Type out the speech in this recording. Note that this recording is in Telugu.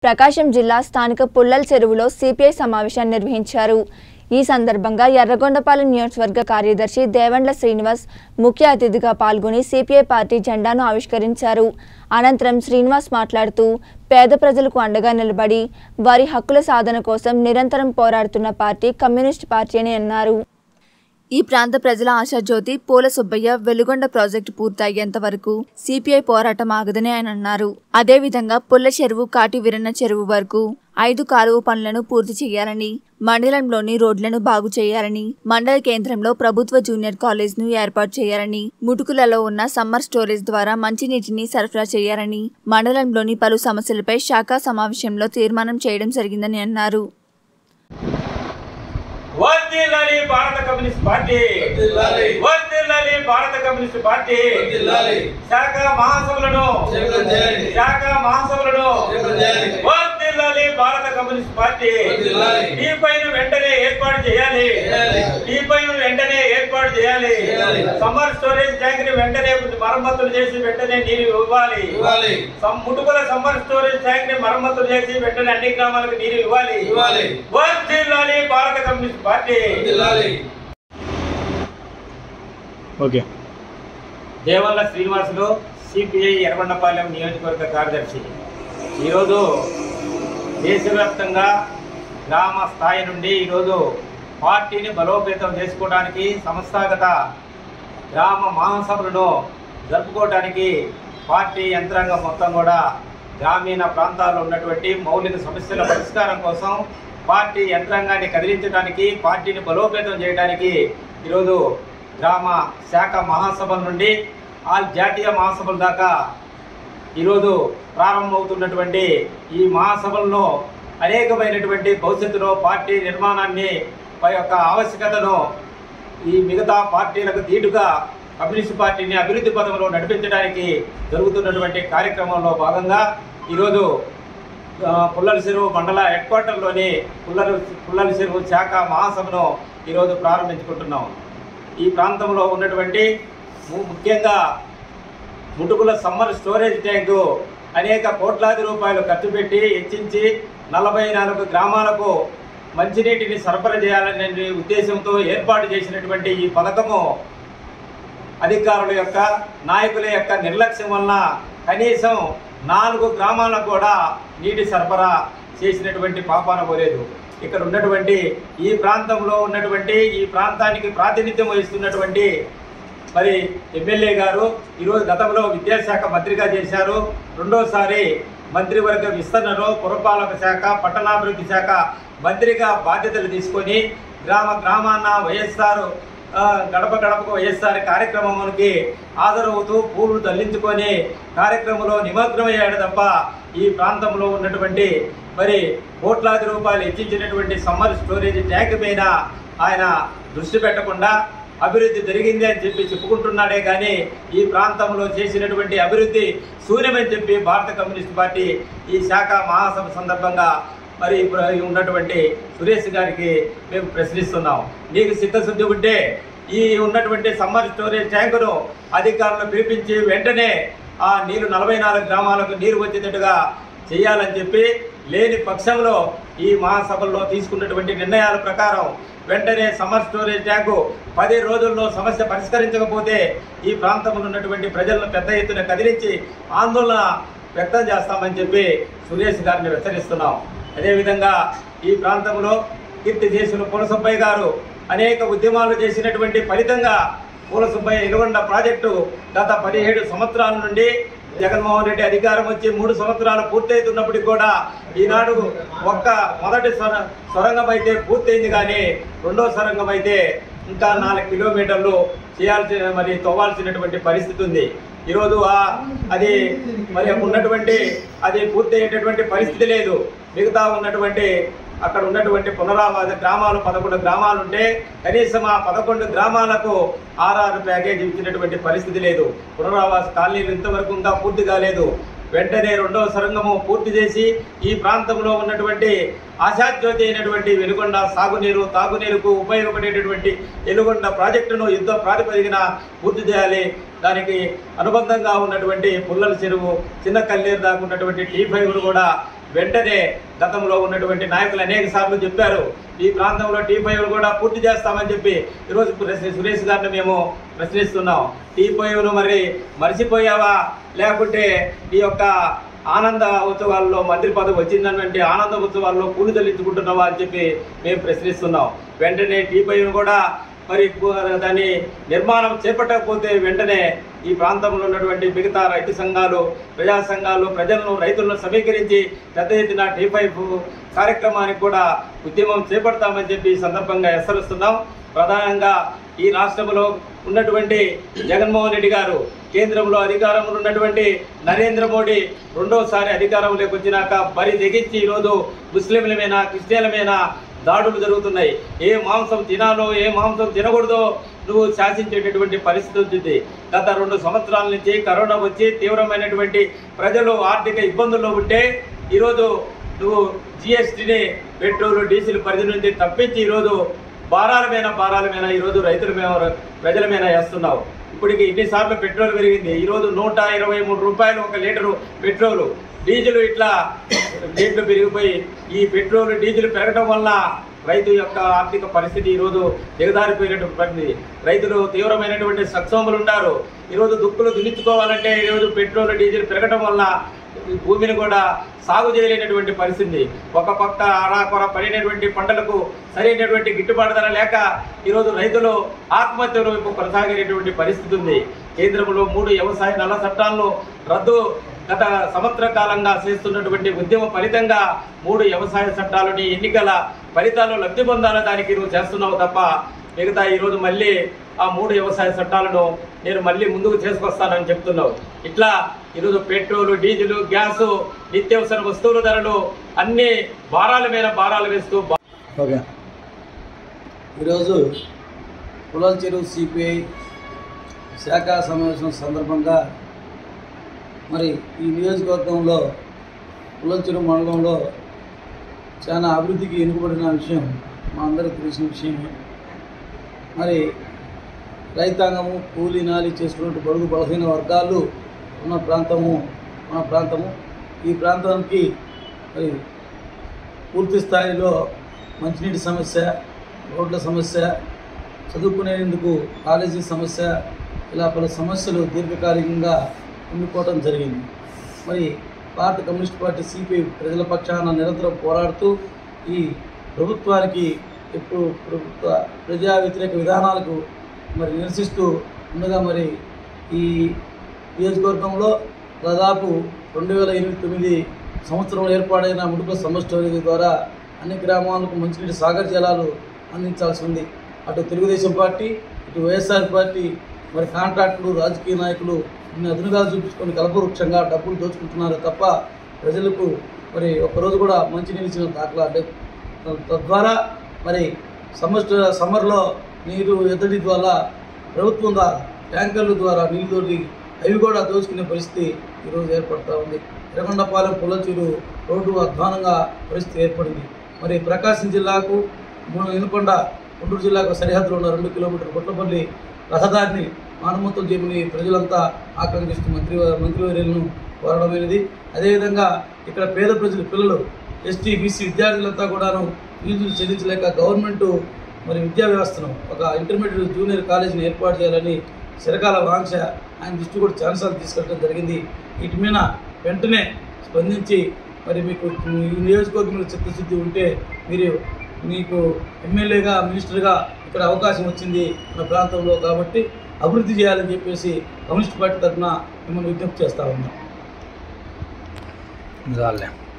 ప్రకాశం జిల్లా స్థానిక పుల్లల చెరువులో సిపిఐ సమావేశాన్ని నిర్వహించారు ఈ సందర్భంగా ఎర్రగొండపాలెం నియోజకవర్గ కార్యదర్శి దేవండ్ల శ్రీనివాస్ ముఖ్య అతిథిగా పాల్గొని సిపిఐ పార్టీ జెండాను ఆవిష్కరించారు అనంతరం శ్రీనివాస్ మాట్లాడుతూ పేద ప్రజలకు అండగా నిలబడి వారి హక్కుల సాధన కోసం నిరంతరం పోరాడుతున్న పార్టీ కమ్యూనిస్ట్ పార్టీ అని అన్నారు ఈ ప్రాంత ప్రజల ఆశాజ్యోతి పూల సుబ్బయ్య వెలుగొండ ప్రాజెక్టు పూర్తయ్యేంత వరకు సిపిఐ పోరాటం ఆగదని ఆయన అన్నారు అదేవిధంగా పుల్ల చెరువు కాటి విరన్న చెరువు వరకు ఐదు కాలువ పనులను పూర్తి చేయాలని మండలంలోని రోడ్లను బాగు చేయాలని మండల కేంద్రంలో ప్రభుత్వ జూనియర్ కాలేజ్ ను ఏర్పాటు చేయాలని ముటుకులలో ఉన్న సమ్మర్ స్టోరేజ్ ద్వారా మంచినీటిని సరఫరా చేయాలని మండలంలోని పలు సమస్యలపై శాఖా సమావేశంలో తీర్మానం చేయడం జరిగిందని అన్నారు వర్ధిల్లాలి భారత కమ్యూనిస్ట్ పార్టీ వర్ధిల్లాలి. వర్ధిల్లాలి భారత కమ్యూనిస్ట్ పార్టీ వర్ధిల్లాలి. శాఖ మహాసభలను జయప్రదం చేయండి. శాఖ మహాసభలను జయప్రదం చేయండి. వర్ధిల్లాలి భారత కమ్యూనిస్ట్ పార్టీ వర్ధిల్లాలి. ఈ పైన వెంటనే ఏర్పాటు చేయాలి చేయాలి. ఈ పైన వెంటనే ఏర్పాటు చేయాలి చేయాలి. సమ్మర్ స్టోరేజ్ ట్యాంక్ ని వెంటనే మరమ్మతులు చేసి వెంటనే నీరు ఇవ్వాలి ఇవ్వాలి సం- ముటుకుల సమ్మర్ స్టోరేజ్ ట్యాంక్ ని మరమ్మతులు చేసి వెంటనే అన్ని గ్రామాలకు నీరు ఇవ్వాలి ఇవ్వాలి వర్ధిల్లాలి భారత కమ్యూనిస్ట్ పార్టీ వర్ధిల్లాలి ఓకే దేవల్ల శ్రీనివాసులు సిపిఐ ఎర్రగొండపాలెం నియోజకవర్గ కార్యదర్శి ఈరోజు దేశవ్యాప్తంగా గ్రామ స్థాయి నుండి ఈరోజు పార్టీని బలోపేతం చేసుకోవడానికి సంస్థాగత గ్రామ మహాసభలను జరుపుకోవడానికి పార్టీ యంత్రాంగం మొత్తం కూడా గ్రామీణ ప్రాంతాల్లో ఉన్నటువంటి మౌలిక సమస్యల పరిష్కారం కోసం పార్టీ యంత్రాంగాన్ని కదిలించడానికి పార్టీని బలోపేతం చేయడానికి ఈరోజు గ్రామ శాఖ మహాసభల నుండి ఆల్ జాతీయ మహాసభల దాకా ఈరోజు ప్రారంభమవుతున్నటువంటి ఈ మహాసభలను అనేకమైనటువంటి భవిష్యత్తులో పార్టీ నిర్మాణాన్ని పై యొక్క ఆవశ్యకతను ఈ మిగతా పార్టీలకు ధీటుగా కమ్యూనిస్ట్ పార్టీని అభివృద్ధి పదంలో నడిపించడానికి జరుగుతున్నటువంటి కార్యక్రమంలో భాగంగా ఈరోజు ఆ, పుల్లల చెరువు మండల హెడ్ క్వార్టర్లోని పుల్లల పుల్లల చెరువు శాఖ మహాసభను ఈరోజు ప్రారంభించుకుంటున్నాం ఈ ప్రాంతంలో ఉన్నటువంటి ము- ముఖ్యంగా ముటుకుల సమ్మర్ స్టోరేజ్ ట్యాంకు అనేక కోట్లాది రూపాయలు ఖర్చు పెట్టి హెచ్చించి నలభై నాలుగు గ్రామాలకు మంచినీటిని సరఫరా చేయాలనే ఉద్దేశంతో ఏర్పాటు చేసినటువంటి ఈ పథకము అధికారుల యొక్క నాయకుల యొక్క నిర్లక్ష్యం వలన కనీసం నాలుగు గ్రామాలకు కూడా నీటి సరఫరా చేసినటువంటి పాపాన పోలేదు ఇక్కడ ఉన్నటువంటి ఈ ప్రాంతంలో ఉన్నటువంటి ఈ ప్రాంతానికి ప్రాతినిధ్యం వహిస్తున్నటువంటి మరి ఎమ్మెల్యే గారు ఈరోజు గతంలో విద్యాశాఖ మంత్రిగా చేశారు రెండోసారి మంత్రివర్గ విస్తరణలో పురపాలక శాఖ పట్టణాభివృద్ధి శాఖ మంత్రిగా బాధ్యతలు తీసుకొని గ్రామ గ్రామాన వైఎస్ఆర్ ఆ, గడప గడపకు వైఎస్ఆర్ కార్యక్రమానికి హాజరవుతూ పూలు తల్లించుకొని కార్యక్రమంలో నిమగ్నమయ్యాడు తప్ప ఈ ప్రాంతంలో ఉన్నటువంటి మరి కోట్లాది రూపాయలు హెచ్చించినటువంటి సమ్మర్ స్టోరేజ్ ట్యాంక్ మీద ఆయన దృష్టి పెట్టకుండా అభివృద్ధి జరిగింది అని చెప్పి చెప్పుకుంటున్నాడే కానీ ఈ ప్రాంతంలో చేసినటువంటి అభివృద్ధి శూన్యమని చెప్పి భారత కమ్యూనిస్ట్ పార్టీ ఈ శాఖ మహాసభ సందర్భంగా మరి ఇప్పుడు ఉన్నటువంటి సురేష్ గారికి మేము ప్రశ్నిస్తున్నాం నీకు చిత్తశుద్ధి ఉంటే ఈ ఉన్నటువంటి సమ్మర్ స్టోరేజ్ ట్యాంకును అధికారులు పిలిపించి వెంటనే ఆ నీరు నలభై నాలుగు గ్రామాలకు నీరు వచ్చేటట్టుగా చేయాలని చెప్పి లేని పక్షంలో ఈ మహాసభల్లో తీసుకున్నటువంటి నిర్ణయాల ప్రకారం వెంటనే సమ్మర్ స్టోరేజ్ ట్యాంకు పది రోజుల్లో సమస్య పరిష్కరించకపోతే ఈ ప్రాంతంలో ఉన్నటువంటి ప్రజలను పెద్ద ఎత్తున కదిలించి ఆందోళన వ్యక్తం చేస్తామని చెప్పి సురేష్ గారిని హెచ్చరిస్తున్నాం అదేవిధంగా ఈ ప్రాంతంలో కీర్తి చేసిన పులసుబ్బయ్య గారు అనేక ఉద్యమాలు చేసినటువంటి ఫలితంగా పూలసుబ్బయ్య ఎలుగొండ ప్రాజెక్టు గత పదిహేడు సంవత్సరాల నుండి జగన్మోహన్ రెడ్డి అధికారం వచ్చి మూడు సంవత్సరాలు పూర్తవుతున్నప్పటికి కూడా ఈనాడు ఒక్క మొదటి సొర సొరంగం అయితే పూర్తయింది కానీ రెండో సొరంగం అయితే ఇంకా నాలుగు కిలోమీటర్లు చేయాల్సి మరి తవ్వాల్సినటువంటి పరిస్థితి ఉంది ఈరోజు ఆ అది మరి ఉన్నటువంటి అది పూర్తి అయ్యేటటువంటి పరిస్థితి లేదు మిగతా ఉన్నటువంటి అక్కడ ఉన్నటువంటి పునరావాస గ్రామాలు పదకొండు గ్రామాలు ఉంటే కనీసం ఆ పదకొండు గ్రామాలకు ఆర్ఆర్ ప్యాకేజ్ ఇచ్చినటువంటి పరిస్థితి లేదు పునరావాస కాలనీలు ఇంతవరకు ఇంకా పూర్తి కాలేదు వెంటనే రెండవ సొరంగము పూర్తి చేసి ఈ ప్రాంతంలో ఉన్నటువంటి ఆశాజ్యోతి అయినటువంటి వెలుగొండ సాగునీరు తాగునీరుకు ఉపయోగపడేటటువంటి వెలుగొండ ప్రాజెక్టును యుద్ధ ప్రాతిపదికన పూర్తి చేయాలి దానికి అనుబంధంగా ఉన్నటువంటి పుల్లల చెరువు చిన్న కల్లేరు దాకా ఉన్నటువంటి టీ ఫైవ్ కూడా వెంటనే గతంలో ఉన్నటువంటి నాయకులు అనేక సార్లు చెప్పారు ఈ ప్రాంతంలో టీ ఫైవ్ కూడా పూర్తి చేస్తామని చెప్పి ఈరోజు ప్రెస్- సురేష్ గారిని మేము ప్రశ్నిస్తున్నాం టీ ఫైవ్ను మరి మర్చిపోయావా లేకుంటే ఈ యొక్క ఆనంద ఉత్సవాల్లో మంత్రి పదవి వచ్చిందన్నటువంటి ఆనంద ఉత్సవాల్లో పూలు తల్లించుకుంటున్నావా అని చెప్పి మేము ప్రశ్నిస్తున్నాం వెంటనే టీ ఫైవ్ను కూడా మరి పు- దాన్ని నిర్మాణం చేపట్టకపోతే వెంటనే ఈ ప్రాంతంలో ఉన్నటువంటి మిగతా రైతు సంఘాలు ప్రజా సంఘాలు ప్రజలను రైతులను సమీకరించి పెద్ద ఎత్తున టీ ఫైవ్ కార్యక్రమానికి కూడా ఉద్యమం చేపడతామని చెప్పి ఈ సందర్భంగా హెచ్చరిస్తున్నాం ప్రధానంగా ఈ రాష్ట్రంలో ఉన్నటువంటి జగన్మోహన్ రెడ్డి గారు కేంద్రంలో అధికారంలో ఉన్నటువంటి నరేంద్ర మోడీ రెండోసారి అధికారంలోకి వచ్చినాక బరి తెగించి ఈరోజు ముస్లింల మీద క్రిస్టియన్ల మీద దాడులు జరుగుతున్నాయి ఏ మాంసం తినాలో ఏ మాంసం తినకూడదో నువ్వు శాసించేటటువంటి పరిస్థితి వచ్చింది గత రెండు సంవత్సరాల నుంచి కరోనా వచ్చి తీవ్రమైనటువంటి ప్రజలు ఆర్థిక ఇబ్బందుల్లో ఉంటే ఈరోజు నువ్వు జిఎస్టీని పెట్రోల్ డీజిల్ పరిధి నుంచి తప్పించి ఈరోజు భారాల మీద భారాల మీద ఈరోజు రైతుల మీద ప్రజల మీద వేస్తున్నావు ఇప్పటికి ఇన్నిసార్లు పెట్రోల్ పెరిగింది ఈరోజు నూట ఇరవై మూడు రూపాయలు ఒక లీటరు పెట్రోలు డీజిల్ ఇట్లా రేట్లు పెరిగిపోయి ఈ పెట్రోల్ డీజిల్ పెరగడం వల్ల రైతు యొక్క ఆర్థిక పరిస్థితి ఈరోజు దిగదారిపోయినటువంటి పరిస్థితి రైతులు తీవ్రమైనటువంటి సక్షోభలు ఉన్నారు ఈరోజు దుక్కులు దున్నించుకోవాలంటే ఈరోజు పెట్రోల్ డీజిల్ పెరగడం వల్ల ఈ భూమిని కూడా సాగు చేయలేనటువంటి పరిస్థితి ఒక పక్క అరాకొర పడినటువంటి పంటలకు సరైనటువంటి గిట్టుబాటు ధర లేక ఈరోజు రైతులు ఆత్మహత్యల వైపు కొనసాగేటటువంటి పరిస్థితి ఉంది కేంద్రంలో మూడు వ్యవసాయ నల్ల చట్టాలను రద్దు గత సంవత్సర కాలంగా చేస్తున్నటువంటి ఉద్యమ ఫలితంగా మూడు వ్యవసాయ చట్టాలని ఎన్నికల ఫలితాలు లబ్ధి పొందాల దానికి నువ్వు చేస్తున్నావు తప్ప మిగతా ఈరోజు మళ్ళీ ఆ మూడు వ్యవసాయ చట్టాలను నేను మళ్ళీ ముందుకు తీసుకొస్తానని చెప్తున్నావు ఇట్లా ఈరోజు పెట్రోల్ డీజిల్ గ్యాసు నిత్యావసర వస్తువుల ధరలు అన్ని భారాల మీద భారాలు వేస్తూ ఓకే ఈరోజు పులల్ చెరువు సిపిఐ శాఖ సమావేశం సందర్భంగా మరి ఈ నియోజకవర్గంలో పులల్ చెరువు మండలంలో చాలా అభివృద్ధికి వెనుకబడిన విషయం మా అందరికీ తెలిసిన విషయమే మరి రైతాంగము కూలీ నాలి చేసుకున్నట్టు బడుగు బలహీన వర్గాలు ఉన్న ప్రాంతము మన ప్రాంతము ఈ ప్రాంతానికి మరి పూర్తి స్థాయిలో మంచినీటి సమస్య రోడ్ల సమస్య చదువుకునేందుకు కాలేజీ సమస్య ఇలా పలు సమస్యలు దీర్ఘకాలికంగా ఉండిపోవటం జరిగింది మరి భారత కమ్యూనిస్ట్ పార్టీ సిపిఐ ప్రజల పక్షాన నిరంతరం పోరాడుతూ ఈ ప్రభుత్వానికి ఎప్పుడు ప్రభుత్వ ప్రజా వ్యతిరేక విధానాలకు మరి నిరసిస్తూ ఉండగా మరి ఈ నియోజకవర్గంలో దాదాపు రెండు వేల ఎనిమిది తొమ్మిది సంవత్సరంలో ఏర్పాటైన ముడుపు సమష్టి ద్వారా అన్ని గ్రామాలకు మంచినీటి సాగర్ జలాలు అందించాల్సి ఉంది అటు తెలుగుదేశం పార్టీ ఇటు వైఎస్ఆర్ పార్టీ మరి కాంట్రాక్టులు రాజకీయ నాయకులు ఇన్ని అదునుగా చూపించుకొని కల్పవృక్షంగా డబ్బులు దోచుకుంటున్నారు తప్ప ప్రజలకు మరి ఒక్కరోజు కూడా మంచినీళ్ళు ఇచ్చిన దాఖలా లేవు తద్వారా మరి సమ్మర్ సమ్మర్లో నీరు ఎద్దడి ద్వారా ప్రభుత్వం ద్వారా ట్యాంకర్ల ద్వారా నీళ్ళు తోటి అవి కూడా దోచుకునే పరిస్థితి ఈరోజు ఏర్పడుతూ ఉంది ఎర్రగొండపాలెం పుల్లచూరు రోడ్డు అధ్వానంగా పరిస్థితి ఏర్పడింది మరి ప్రకాశం జిల్లాకు మూడు ఎనుకొండ గుంటూరు జిల్లాకు సరిహద్దులో ఉన్న రెండు కిలోమీటర్ గుట్లపల్లి రహదారిని మానమూతలు చేయమని ప్రజలంతా ఆకాంక్షిస్తూ మంత్రి మంత్రివర్యులను కోరడమైనది అదేవిధంగా ఇక్కడ పేద ప్రజల పిల్లలు ఎస్టీ బీసీ విద్యార్థులంతా కూడాను ఫీజులు చెల్లించలేక గవర్నమెంట్ మరి విద్యా వ్యవస్థను ఒక ఇంటర్మీడియట్ జూనియర్ కాలేజీని ఏర్పాటు చేయాలని చిరకాల వాంక్ష ఆయన దృష్టి కూడా ఛాన్సాలు తీసుకెళ్ళడం జరిగింది వీటి మీద వెంటనే స్పందించి మరి మీకు ఈ నియోజకవర్గంలో చిత్తశుద్ధి ఉంటే మీరు మీకు ఎమ్మెల్యేగా మినిస్టర్గా ఇక్కడ అవకాశం వచ్చింది మన ప్రాంతంలో కాబట్టి అభివృద్ధి చేయాలని చెప్పేసి కమ్యూనిస్ట్ పార్టీ తరఫున మిమ్మల్ని విజ్ఞప్తి చేస్తా ఉన్నాం చాలే